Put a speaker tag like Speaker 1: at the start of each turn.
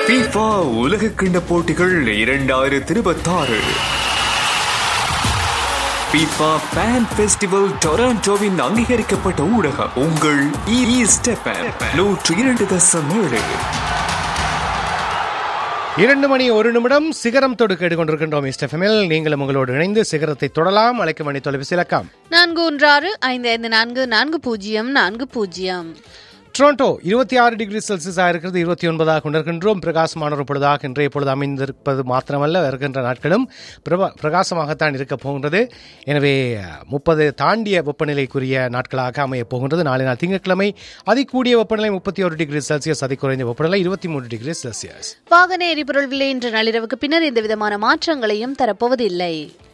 Speaker 1: FIFA உலக கிண்ட போட்டிகள் இரண்டாயிரத்தி இருபத்தாறு FIFA ஃபேன் ஃபெஸ்டிவல் டொராண்டோவின் அங்கீகரிக்கப்பட்ட ஊடகம் உங்கள் இ ஸ்டெப்பன் நூற்றி இரண்டு தசம் ஏழு
Speaker 2: இரண்டு மணி ஒரு நிமிடம் சிகரம் தொடு கேட்டுக்கொண்டிருக்கின்றோம் இஸ்டெஃபமில் நீங்களும் உங்களோடு இணைந்து சிகரத்தை தொடலாம் அழைக்க மணி தொலைபேசி இலக்கம்
Speaker 3: நான்கு ஒன்று ஆறு ஐந்து ஐந்து நான்கு நான்கு பூஜ்ஜியம் நான்கு பூஜ்ஜியம்
Speaker 2: டொரண்டோ இருபத்தி ஆறு டிகிரி செல்சியஸாக இருக்கிறது இருபத்தி ஒன்பதாக கொண்டிருக்கின்றோம் பிரகாசமான ஒரு பொழுதாக இன்றைய பொழுது அமைந்திருப்பது மாத்திரமல்ல வருகின்ற நாட்களும் பிரபா பிரகாசமாகத்தான் இருக்க போகின்றது எனவே முப்பது தாண்டிய வெப்பநிலைக்குரிய நாட்களாக அமையப் போகின்றது நாளை நாள் திங்கட்கிழமை அதிகூடிய வெப்பநிலை முப்பத்தி ஒரு டிகிரி செல்சியஸ் அதி குறைந்த வெப்பநிலை இருபத்தி மூன்று டிகிரி செல்சியஸ்
Speaker 3: வாகன எரிபொருள் விலை இன்று நள்ளிரவுக்கு பின்னர் எந்த விதமான மாற்றங்களையும் தரப்போவதில்லை